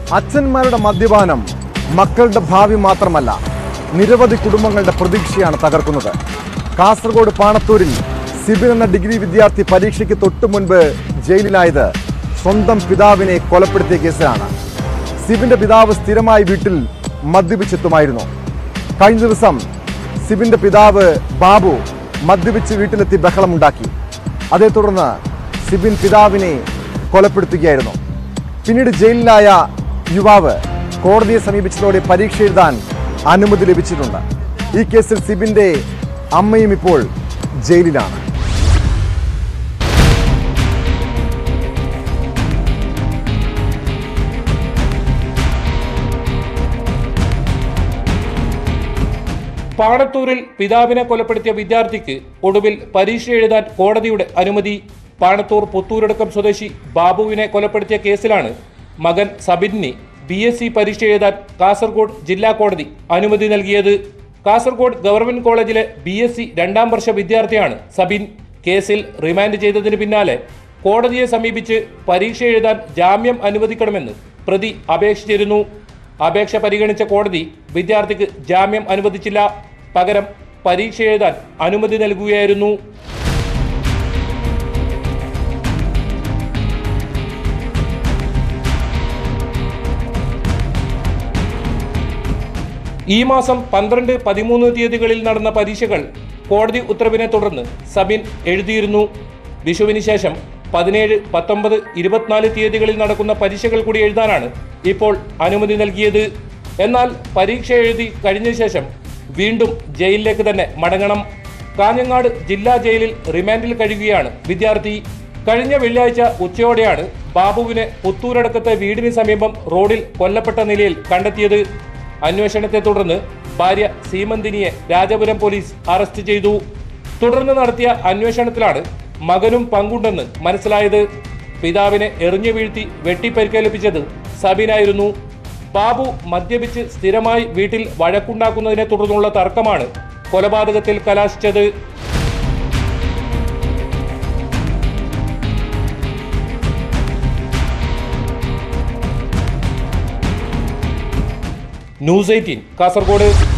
അച്ഛന്മാരുടെ മദ്യപാനം മക്കളുടെ ഭാവി മാത്രമല്ല നിരവധി കുടുംബങ്ങളുടെ പ്രതീക്ഷയാണ് തകർക്കുന്നത് കാസർഗോഡ് പാണത്തൂരിൽ സിബിൻ എന്ന ഡിഗ്രി വിദ്യാർത്ഥി പരീക്ഷയ്ക്ക് തൊട്ടു മുൻപ് ജയിലിലായത് സ്വന്തം പിതാവിനെ കൊലപ്പെടുത്തിയ കേസിലാണ് സിബിന്റെ പിതാവ് സ്ഥിരമായി വീട്ടിൽ മദ്യപിച്ചെത്തുമായിരുന്നു കഴിഞ്ഞ ദിവസം സിബിന്റെ പിതാവ് ബാബു മദ്യപിച്ച് വീട്ടിലെത്തി ബഹളമുണ്ടാക്കി അതേ തുടർന്ന് സിബിൻ പിതാവിനെ കൊലപ്പെടുത്തുകയായിരുന്നു പിന്നീട് ജയിലിലായ യുവാവ് കോടതിയെ സമീപിച്ചതോടെ പരീക്ഷ എഴുതാൻ അനുമതി ലഭിച്ചിട്ടുണ്ട് ഈ കേസിൽ സിബിന്റെ അമ്മയും ഇപ്പോൾ ജയിലിലാണ് പാണത്തൂരിൽ പിതാവിനെ കൊലപ്പെടുത്തിയ വിദ്യാർത്ഥിക്ക് ഒടുവിൽ പരീക്ഷ എഴുതാൻ കോടതിയുടെ അനുമതി പാണത്തൂർ പുത്തൂരടക്കം സ്വദേശി ബാബുവിനെ കൊലപ്പെടുത്തിയ കേസിലാണ് മകൻ സബിന് ബി എസ് സി പരീക്ഷ എഴുതാൻ കാസർഗോഡ് ജില്ലാ കോടതി അനുമതി നൽകിയത് കാസർഗോഡ് ഗവൺമെന്റ് കോളേജിലെ ബി എസ് സി രണ്ടാം വർഷ വിദ്യാർത്ഥിയാണ് സബിൻ കേസിൽ റിമാൻഡ് ചെയ്തതിന് പിന്നാലെ കോടതിയെ സമീപിച്ച് പരീക്ഷ എഴുതാൻ ജാമ്യം അനുവദിക്കണമെന്ന് പ്രതി അപേക്ഷിച്ചിരുന്നു അപേക്ഷ പരിഗണിച്ച കോടതി വിദ്യാർത്ഥിക്ക് ജാമ്യം അനുവദിച്ചില്ല പകരം പരീക്ഷ എഴുതാൻ അനുമതി നൽകുകയായിരുന്നു ഈ മാസം പന്ത്രണ്ട് പതിമൂന്ന് തീയതികളിൽ നടന്ന പരീക്ഷകൾ കോടതി ഉത്തരവിനെ തുടർന്ന് സബിൻ എഴുതിയിരുന്നു വിഷുവിന് ശേഷം പതിനേഴ് പത്തൊമ്പത് ഇരുപത്തിനാല് തീയതികളിൽ നടക്കുന്ന പരീക്ഷകൾ കൂടി എഴുതാനാണ് ഇപ്പോൾ അനുമതി നൽകിയത് എന്നാൽ പരീക്ഷ എഴുതി കഴിഞ്ഞ ശേഷം വീണ്ടും ജയിലിലേക്ക് തന്നെ മടങ്ങണം കാഞ്ഞങ്ങാട് ജില്ലാ ജയിലിൽ റിമാൻഡിൽ കഴിയുകയാണ് വിദ്യാർത്ഥി കഴിഞ്ഞ വെള്ളിയാഴ്ച ഉച്ചയോടെയാണ് ബാബുവിനെ പുത്തൂരടക്കത്തെ വീടിന് സമീപം റോഡിൽ കൊല്ലപ്പെട്ട നിലയിൽ കണ്ടെത്തിയത് അന്വേഷണത്തെ തുടർന്ന് ഭാര്യ സീമന്തിനിയെ രാജപുരം പോലീസ് അറസ്റ്റ് ചെയ്തു തുടർന്ന് നടത്തിയ അന്വേഷണത്തിലാണ് മകനും പങ്കുണ്ടെന്ന് മനസ്സിലായത് പിതാവിനെ എറിഞ്ഞു വീഴ്ത്തി വെട്ടിപ്പരിക്കേൽപ്പിച്ചത് സബീനായിരുന്നു ബാബു മദ്യപിച്ച് സ്ഥിരമായി വീട്ടിൽ വഴക്കുണ്ടാക്കുന്നതിനെ തുടർന്നുള്ള തർക്കമാണ് കൊലപാതകത്തിൽ കലാശിച്ചത് ന്യൂസ് എയ്റ്റീൻ കാസർഗോഡ്